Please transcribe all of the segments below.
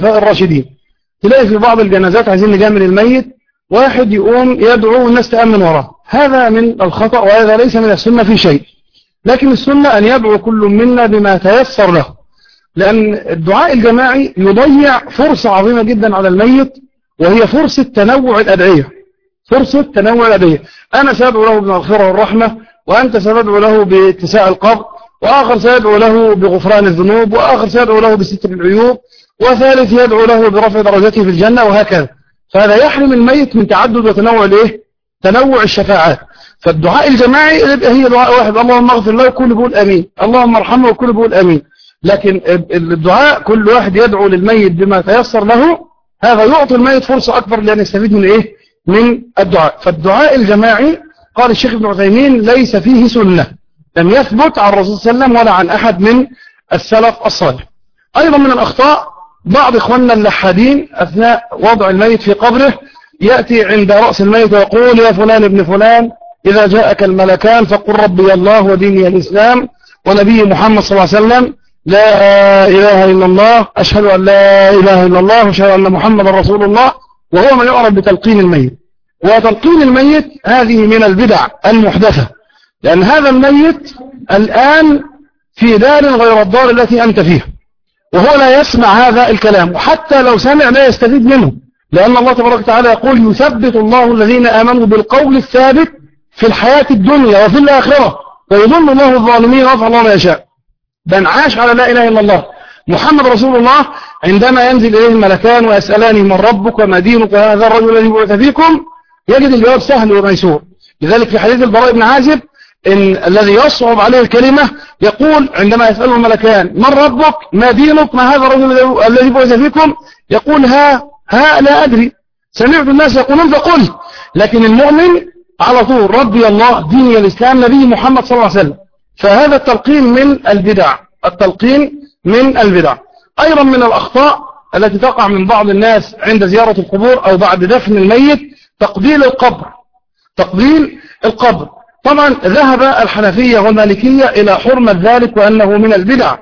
الراشدين تلاقي في بعض الجنازات عايزين نجامل الميت واحد يقوم يدعو والناس تأمن وراه هذا من الخطأ وهذا ليس من السنة في شيء لكن السنة أن يدعو كل منا بما تيسر له لأن الدعاء الجماعي يضيع فرصة عظيمة جدا على الميت وهي فرصة تنوع الأدعية فرصة تنوع الأدعية أنا سأدعو له بالمغفرة والرحمة وأنت ستدعو له باتساع القبر وآخر سيدعو له بغفران الذنوب وآخر سيدعو له بستر العيوب وثالث يدعو له برفع درجته في الجنة وهكذا فهذا يحرم الميت من تعدد وتنوع الايه تنوع الشفاعات فالدعاء الجماعي هي دعاء واحد اللهم اغفر له كل بيقول امين اللهم ارحمه وكل بيقول امين لكن الدعاء كل واحد يدعو للميت بما تيسر له هذا يعطي الميت فرصة أكبر لأن يستفيد من إيه من الدعاء فالدعاء الجماعي قال الشيخ ابن عثيمين ليس فيه سنة لم يثبت عن الرسول صلى الله عليه وسلم ولا عن أحد من السلف الصالح أيضا من الأخطاء بعض إخواننا اللحادين أثناء وضع الميت في قبره يأتي عند رأس الميت ويقول يا فلان ابن فلان إذا جاءك الملكان فقل ربي الله وديني الإسلام ونبي محمد صلى الله عليه وسلم لا إله إلا الله أشهد أن لا إله إلا الله وأشهد أن محمد رسول الله وهو من يعرف بتلقين الميت وتلقين الميت هذه من البدع المحدثة لأن هذا الميت الآن في دار غير الدار التي أنت فيها وهو لا يسمع هذا الكلام وحتى لو سمع لا يستفيد منه لأن الله تبارك وتعالى يقول يثبت الله الذين آمنوا بالقول الثابت في الحياة الدنيا وفي الآخرة ويضل الله الظالمين ويفعل الله ما يشاء من عاش على لا إله إلا الله محمد رسول الله عندما ينزل إليه الملكان ويسألاني من ربك وما دينك هذا الرجل الذي بعث فيكم يجد الجواب سهل وميسور لذلك في حديث البراء بن عازب إن الذي يصعب عليه الكلمة يقول عندما يسأله الملكان من ربك ما دينك ما هذا الرجل الذي بعث فيكم يقول ها ها لا أدري سمعت الناس يقولون فقلت لكن المؤمن على طول ربي الله ديني الإسلام نبي محمد صلى الله عليه وسلم فهذا التلقين من البدع التلقين من البدع أيضا من الأخطاء التي تقع من بعض الناس عند زيارة القبور أو بعد دفن الميت تقبيل القبر تقبيل القبر طبعا ذهب الحنفية والمالكية إلى حرمة ذلك وأنه من البدع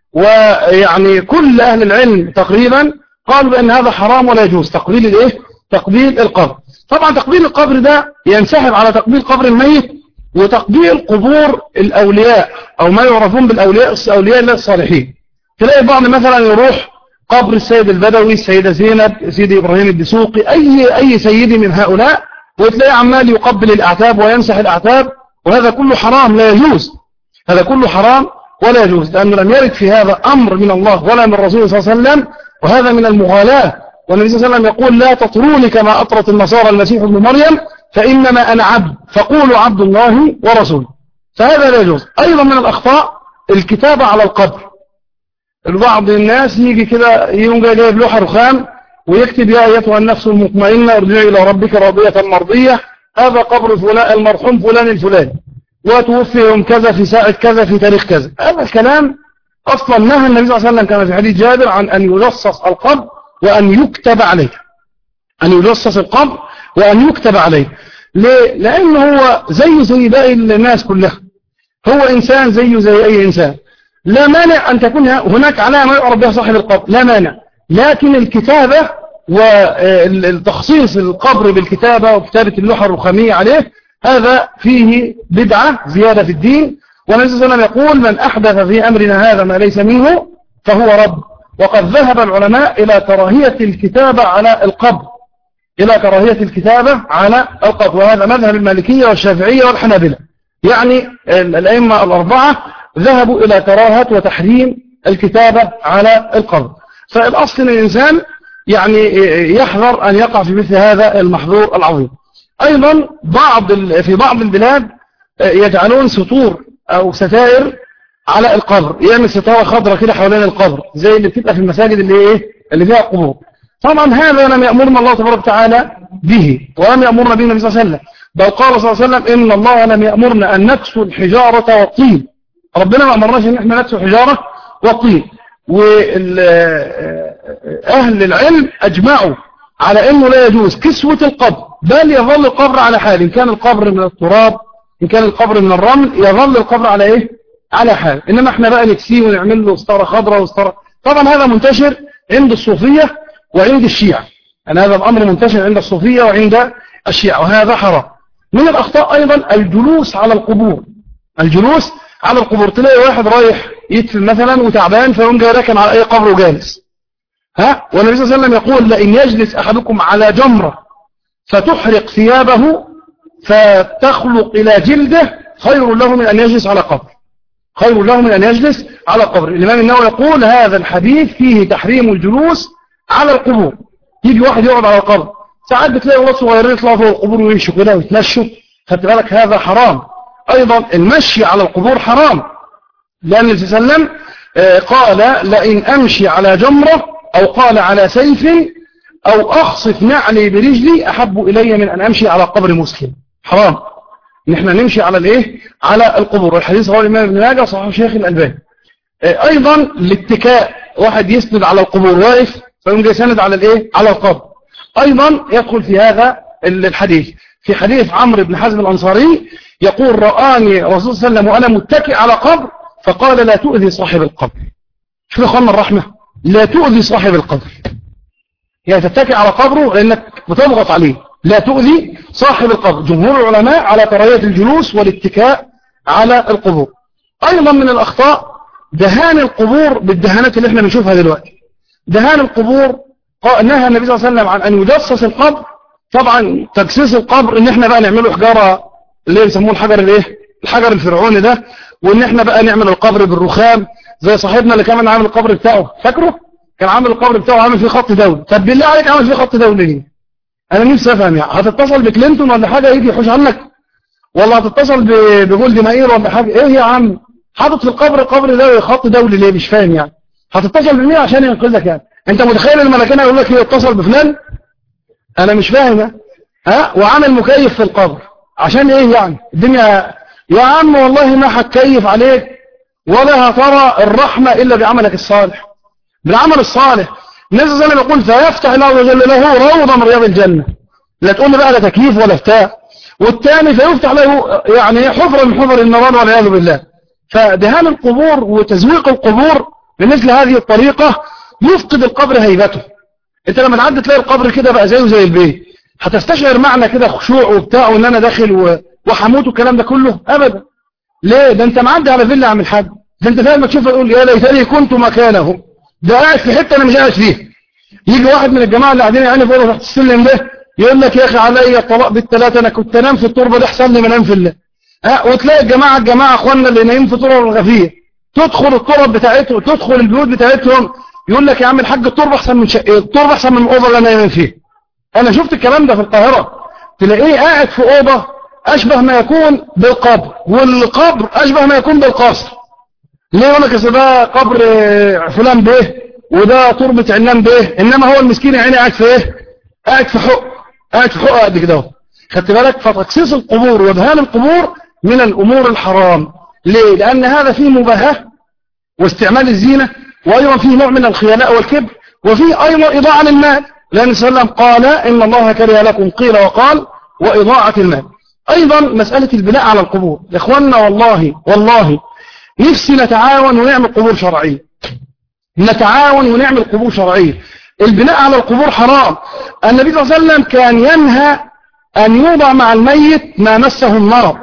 ويعني كل أهل العلم تقريبا قالوا بأن هذا حرام ولا يجوز تقبيل الايه تقبيل القبر طبعا تقبيل القبر ده ينسحب على تقبيل قبر الميت وتقبيل قبور الأولياء أو ما يعرفون بالأولياء أولياء الله الصالحين تلاقي بعض مثلا يروح قبر السيد البدوي السيدة زينب سيدي إبراهيم الدسوقي أي, أي سيدي من هؤلاء وتلاقي عمال يقبل الأعتاب ويمسح الأعتاب وهذا كله حرام لا يجوز هذا كله حرام ولا يجوز لأنه لم يرد في هذا أمر من الله ولا من الرسول صلى الله عليه وسلم وهذا من المغالاة والنبي صلى الله عليه وسلم يقول لا تطروني كما أطرت النصارى المسيح ابن مريم فإنما أنا عبد فقولوا عبد الله ورسوله فهذا لا يجوز أيضا من الأخطاء الكتابة على القبر البعض الناس يجي كده يوم جايب لوحة رخام ويكتب يا أيتها النفس المطمئنة ارجعي إلى ربك راضية مرضية هذا قبر فلان المرحوم فلان الفلاني وتوفي يوم كذا في ساعة كذا في تاريخ كذا هذا الكلام أصلا نهى النبي صلى الله عليه وسلم كما في حديث جابر عن أن يجصص القبر وأن يكتب عليه أن يجصص القبر وأن يكتب عليه ليه؟ لأنه هو زي زي باقي الناس كلها هو إنسان زيه زي أي إنسان لا مانع أن تكون هناك علامة يعرف بها صاحب القبر لا مانع لكن الكتابة والتخصيص القبر بالكتابة وكتابة اللوحة الرخامية عليه هذا فيه بدعة زيادة في الدين والنبي صلى الله عليه وسلم يقول من أحدث في أمرنا هذا ما ليس منه فهو رب وقد ذهب العلماء إلى كراهية الكتابة على القبر إلى كراهية الكتابة على القبر وهذا مذهب المالكية والشافعية والحنابلة يعني الأئمة الأربعة ذهبوا إلى كراهة وتحريم الكتابة على القبر فالأصل الإنسان يعني يحذر أن يقع في مثل هذا المحظور العظيم أيضا بعض في بعض البلاد يجعلون سطور أو ستائر على القبر يعمل ستارة خضراء كده حوالين القبر زي اللي بتبقى في المساجد اللي ايه اللي فيها قبور طبعا هذا لم يأمرنا الله تبارك وتعالى به ولم يأمرنا به النبي صلى الله عليه وسلم بل قال صلى الله عليه وسلم إن الله لم يأمرنا أن نكسو الحجارة والطين ربنا ما أمرناش إن احنا نكسو الحجارة والطين وأهل العلم أجمعوا على أنه لا يجوز كسوة القبر بل يظل القبر على حال إن كان القبر من التراب إن كان القبر من الرمل يظل القبر على إيه على حال إنما احنا بقى نكسيه ونعمل له ستارة خضراء وستارة طبعا هذا منتشر عند الصوفية وعند الشيعة أن هذا الأمر منتشر عند الصوفية وعند الشيعة وهذا حرام من الأخطاء أيضا الجلوس على القبور الجلوس على القبور تلاقي واحد رايح يدفن مثلا وتعبان فيقوم جاي راكن على أي قبر وجالس ها والنبي صلى الله عليه وسلم يقول لئن يجلس أحدكم على جمرة فتحرق ثيابه فتخلق إلى جلده خير له من أن يجلس على قبر خير له من أن يجلس على قبر الإمام النووي يقول هذا الحديث فيه تحريم الجلوس على القبور يجي واحد يقعد على القبر ساعات بتلاقي ولاد صغيرين يطلعوا فوق القبور ويمشوا كده ويتمشوا خدت بالك هذا حرام أيضا المشي على القبور حرام لأن النبي صلى الله عليه وسلم آه، قال لئن أمشي على جمرة أو قال على سيف أو أخصف نعلي برجلي أحب إلي من أن أمشي على قبر مسلم حرام نحن نمشي على الايه على القبور الحديث رواه الامام ابن ماجه صحيح الشيخ الالباني آه، ايضا الاتكاء واحد يسند على القبور واقف فيقوم جاي سند على الايه على القبر ايضا يدخل في هذا الحديث في حديث عمرو بن حزم الانصاري يقول رآني رسول صلى الله عليه وسلم وانا متكئ على قبر فقال لا تؤذي صاحب القبر شوف اخوانا الرحمه لا تؤذي صاحب القبر يعني تتكئ على قبره لانك بتضغط عليه لا تؤذي صاحب القبر جمهور العلماء على كراهيه الجلوس والاتكاء على القبور أيضا من الأخطاء دهان القبور بالدهانات اللي احنا بنشوفها دلوقتي دهان القبور نهى النبي صلى الله عليه وسلم عن أن يجسس القبر طبعا تجسيس القبر ان احنا بقى نعمله حجارة اللي بيسموه الحجر الايه الحجر الفرعوني ده وان احنا بقى نعمل القبر بالرخام زي صاحبنا اللي كمان عامل القبر بتاعه فاكره كان عامل القبر بتاعه عامل فيه خط دولي طب بالله عليك عامل فيه خط دولي ليه انا نفسي افهم يعني هتتصل بكلينتون ولا حاجه يجي يحوش عنك ولا هتتصل بجولد مائير ولا حاجه ايه يا عم حاطط في القبر القبر ده خط دولي ليه مش فاهم يعني هتتصل بمين عشان ينقذك يعني انت متخيل الملكين يقول لك اتصل بفلان انا مش فاهم ها وعامل مكيف في القبر عشان ايه يعني الدنيا يا عم والله ما هتكيف عليك ولا هترى الرحمة الا بعملك الصالح بالعمل الصالح النبي صلى الله عليه وسلم يقول فيفتح الله عز وجل له روضة من رياض الجنة لا تقول بقى لا تكييف ولا بتاع والثاني فيفتح له يعني حفرة من حفر النيران والعياذ بالله فدهان القبور وتزويق القبور بمثل هذه الطريقة يفقد القبر هيبته انت لما تعدي تلاقي القبر كده بقى زيه زي البيت هتستشعر معنى كده خشوع وبتاع وان انا داخل وحموت والكلام ده كله ابدا ليه ده انت معدي على فيلا عم الحاج ده انت فاهم ما تشوف تقول يا ليتني كنت مكانه ده قاعد في حته انا مش قاعد فيها يجي واحد من الجماعه اللي قاعدين يعني فوق تحت السلم ده يقول لك يا اخي عليا الطلاق بالثلاثه انا كنت انام في التربه دي احسن لي ما انام في الله ها وتلاقي الجماعه الجماعه اخواننا اللي نايمين في تربه الغفيه تدخل الترب بتاعتهم تدخل البيوت بتاعتهم يقول لك يا عم الحاج التربه احسن من شقه التربه احسن من الاوضه اللي انا نايم فيها انا شفت الكلام ده في القاهره تلاقيه قاعد في اوضه اشبه ما يكون بالقبر والقبر اشبه ما يكون بالقصر ليه يقول لك ده قبر فلان به وده تربه علان به انما هو المسكين يعني قاعد في ايه قاعد في حق قاعد في حق قد كده خدت بالك فتخصيص القبور وذهان القبور من الامور الحرام ليه لان هذا فيه مباهاه واستعمال الزينه وايضا فيه نوع من الخيلاء والكبر وفيه ايضا اضاعه للمال لان صلى الله عليه وسلم قال ان الله كره لكم قيل وقال واضاعه المال ايضا مساله البناء على القبور يا اخواننا والله والله نفسي نتعاون ونعمل قبور شرعيه نتعاون ونعمل قبور شرعيه البناء على القبور حرام النبي صلى الله عليه وسلم كان ينهى أن يوضع مع الميت ما مسه النار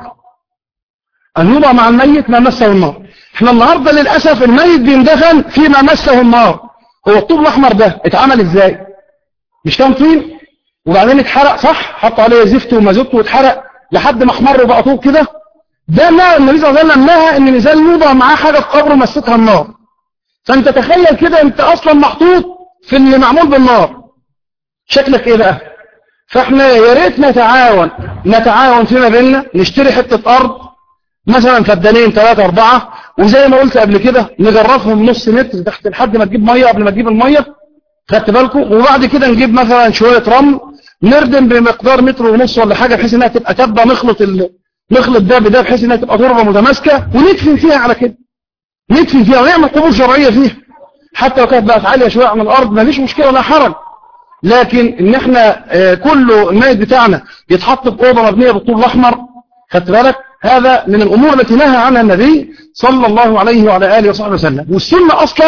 أن يوضع مع الميت ما مسه النار احنا النهاردة للأسف الميت بيندفن فيما مسه النار هو الطوب الأحمر ده اتعمل ازاي مش كان طين وبعدين اتحرق صح حط عليه زفت ومازوت واتحرق لحد ما احمر وبقى طوب كده ده ما النبي صلى الله عليه وسلم نهى ان الانسان يوضع معاه حاجه في قبره مستها النار فانت تخيل كده انت اصلا محطوط في اللي معمول بالنار شكلك ايه بقى فاحنا يا ريت نتعاون نتعاون فيما بيننا نشتري حتة ارض مثلا فدانين ثلاثة اربعة وزي ما قلت قبل كده نجرفهم نص متر تحت لحد ما تجيب مية قبل ما تجيب المية خدت بالكم وبعد كده نجيب مثلا شوية رمل نردم بمقدار متر ونص ولا حاجة بحيث انها تبقى تبقى نخلط ال... نخلط ده بده بحيث انها تبقى تربة متماسكة وندفن فيها على كده ندفن فيها ونعمل قبور شرعية فيها حتى لو كانت بقت عالية شوية عن الارض ما فيش مشكلة ولا حرج لكن ان احنا اه كله الميت بتاعنا يتحط في اوضه مبنيه بالطوب الاحمر خدت بالك هذا من الامور التي نهى عنها النبي صلى الله عليه وعلى اله وصحبه وسلم والسنه اصلا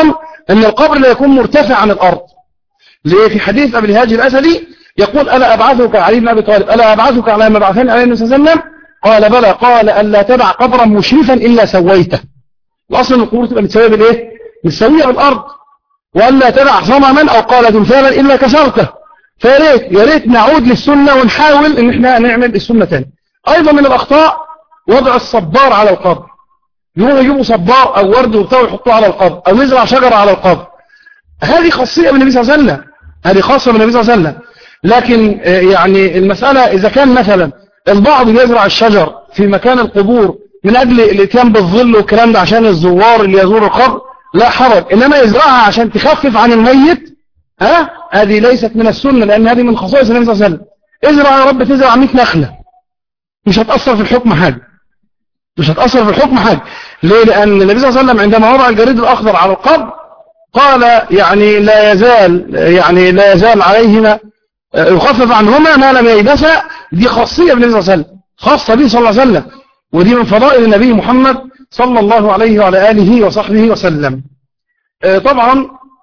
أن القبر لا يكون مرتفع عن الأرض ليه في حديث أبي الهاج الأسدي يقول ألا أبعثك علي بن أبي طالب ألا أبعثك على ما بعثني عليه النبي صلى الله عليه وسلم قال بلى قال ألا تبع قبرا مشرفا إلا سويته الأصل أن القبور تبقى متساوية بالإيه؟ متساوية بالأرض وألا تبع صنما أو قال تمثالا إلا كسرته فيا ريت يا ريت نعود للسنة ونحاول إن إحنا نعمل السنة تاني أيضا من الأخطاء وضع الصبار على القبر يقوموا يجيبوا صبار أو ورد وبتاع ويحطوه على القبر أو يزرع شجرة على القبر هذه خاصية من النبي صلى الله عليه وسلم هذه خاصة من النبي صلى الله عليه وسلم لكن يعني المسألة إذا كان مثلا البعض يزرع الشجر في مكان القبور من أجل الاتيان بالظل والكلام ده عشان الزوار اللي يزور القبر لا حرج إنما يزرعها عشان تخفف عن الميت ها هذه ليست من السنة لأن هذه من خصائص النبي صلى الله عليه وسلم ازرع يا رب تزرع 100 نخلة مش هتأثر في الحكم حاجة مش هتأثر في الحكم حاجة ليه لأن النبي صلى الله عليه وسلم عندما وضع الجريد الأخضر على القبر قال يعني لا يزال يعني لا يزال عليهما يخفف عنهما ما لم ييبسا دي خاصية بالنبي صلى الله عليه وسلم خاصة به صلى الله عليه وسلم ودي من فضائل النبي محمد صلى الله عليه وعلى آله وصحبه وسلم طبعا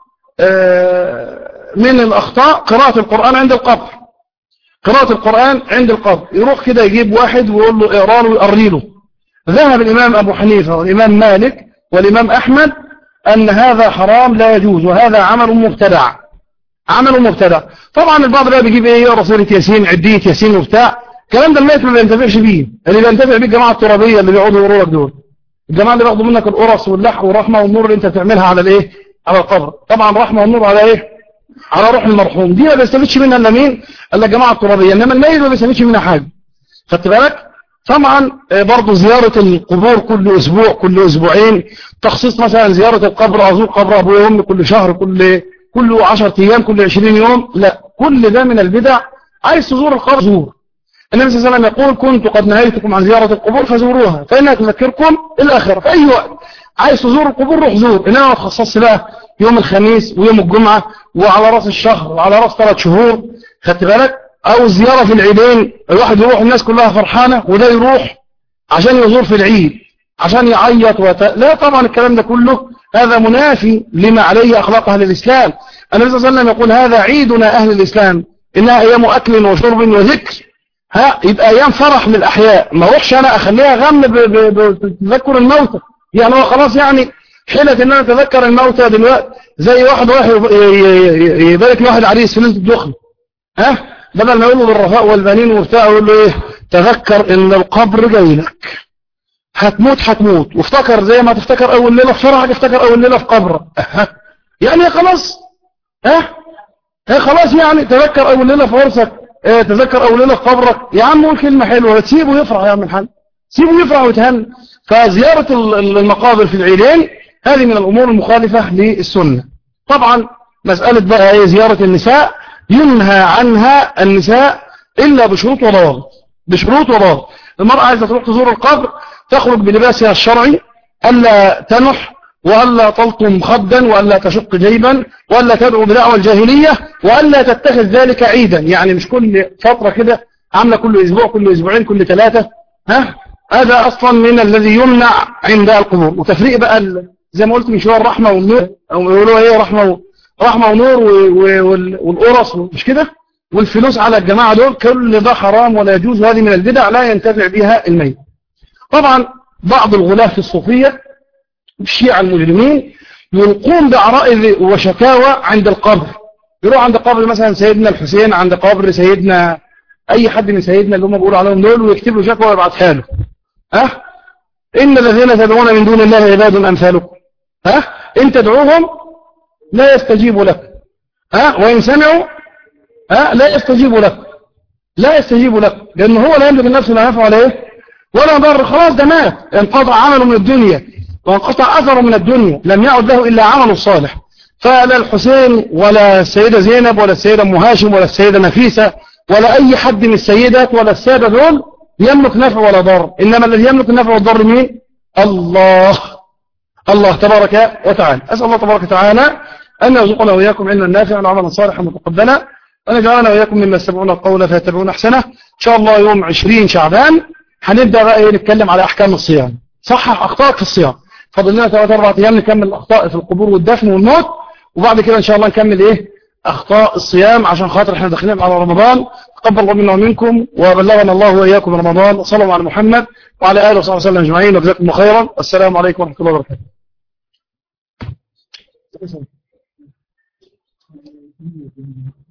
من الأخطاء قراءة القرآن عند القبر قراءة القرآن عند القبر يروح كده يجيب واحد ويقول له اقرا له ويقري له ذهب الإمام أبو حنيفة والإمام مالك والإمام أحمد أن هذا حرام لا يجوز وهذا عمل مبتدع عمل مبتدع طبعا البعض بقى بيجيب ايه يقرا سوره ياسين عديه ياسين وبتاع الكلام ده الميت ما بينتفعش بيه اللي بينتفع بيه الجماعه الترابيه اللي بيقعدوا يقروا لك دول الجماعه اللي بياخدوا منك القرص واللح والرحمه والنور اللي انت بتعملها على الايه على القبر طبعا الرحمه والنور على ايه على روح المرحوم دي ما بيستفيدش منها الا مين الا الجماعه الترابيه انما الميت ما بيستفيدش منها حاجه خدت بالك طبعا برضه زيارة القبور كل أسبوع كل أسبوعين تخصيص مثلا زيارة القبر أزور قبر أبويا وأمي كل شهر كل كل 10 أيام كل 20 يوم لا كل ده من البدع عايز تزور القبر زور النبي صلى الله عليه وسلم يقول كنت قد نهيتكم عن زيارة القبور فزوروها فإنها تذكركم الآخرة في أي وقت عايز تزور القبور روح زور إنما ما تخصصش بقى يوم الخميس ويوم الجمعة وعلى رأس الشهر وعلى رأس ثلاث شهور خدت بالك أو زيارة في العيدين الواحد يروح الناس كلها فرحانة وده يروح عشان يزور في العيد عشان يعيط وت... لا طبعا الكلام ده كله هذا منافي لما عليه أخلاق أهل الإسلام النبي صلى الله عليه وسلم يقول هذا عيدنا أهل الإسلام إنها أيام أكل وشرب وذكر ها يبقى أيام فرح للأحياء ما اروحش أنا أخليها غم بتذكر الموتى يعني هو خلاص يعني حيلة إن أنا أتذكر الموتى دلوقتي زي واحد واحد يبارك لواحد عريس في ليلة الدخل ها بدل ما يقول له بالرفاء والبنين وبتاع يقول له ايه تذكر ان القبر جاي لك هتموت هتموت وافتكر زي ما تفتكر اول ليله في فرحك افتكر اول ليله في قبرك يعني خلاص ها ها خلاص يعني تذكر اول ليله في عرسك اه تذكر اول ليله في قبرك يا عم قول كلمه حلوه تسيبه يفرح يا عم الحاج سيبه يفرح ويتهنى فزياره المقابر في العيدين هذه من الامور المخالفه للسنه طبعا مساله بقى ايه زياره النساء ينهى عنها النساء إلا بشروط وضوابط بشروط وضوابط المرأة عايزة تروح تزور القبر تخرج بلباسها الشرعي ألا تنح وألا تلطم خدا وألا تشق جيبا وألا تدعو بدعوى الجاهلية وألا تتخذ ذلك عيدا يعني مش كل فترة كده عاملة كل أسبوع كل أسبوعين كل ثلاثة ها هذا أصلا من الذي يمنع عند القبور وتفريق بقى زي ما قلت من شوية الرحمة والنور أو يقولوا ايه رحمة رحمة ونور والقرص مش كده والفلوس على الجماعة دول كل ده حرام ولا يجوز هذه من البدع لا ينتفع بها الميت طبعا بعض الغلاة في الصوفية الشيعة المجرمين يلقون بعرائض وشكاوى عند القبر يروح عند قبر مثلا سيدنا الحسين عند قبر سيدنا اي حد من سيدنا اللي هم بيقولوا عليهم دول ويكتب له شكوى ويبعتها له ها أه؟ ان الذين تدعون من دون الله عباد امثالكم ها أه؟ ان تدعوهم لا يستجيب لك ها وإن سمعوا ها لا يستجيب لك لا يستجيب لك لأن هو لا يملك النفس لا ينفع عليه ولا ضر خلاص ده مات انقطع عمله من الدنيا وانقطع أثره من الدنيا لم يعد له إلا عمله الصالح فلا الحسين ولا السيدة زينب ولا السيدة أم هاشم ولا السيدة نفيسة ولا أي حد من السيدات ولا السادة دول يملك نفع ولا ضر إنما الذي يملك النفع والضر مين الله الله تبارك وتعالى أسأل الله تبارك وتعالى أن يرزقنا وإياكم علما نافعا وعملا صالحا متقبلا وأن يجعلنا وإياكم مما يستمعون القول فيتبعون أحسنه إن شاء الله يوم 20 شعبان هنبدأ بقى إيه نتكلم على أحكام الصيام صحح أخطاء في الصيام فضل لنا ثلاث أربع أيام نكمل الأخطاء في القبور والدفن والموت وبعد كده إن شاء الله نكمل إيه أخطاء الصيام عشان خاطر إحنا داخلين على رمضان تقبل الله منا ومنكم وبلغنا الله وإياكم رمضان صلى الله على محمد وعلى آله وصحبه وسلم أجمعين وجزاكم الله خيرا والسلام عليكم ورحمة الله وبركاته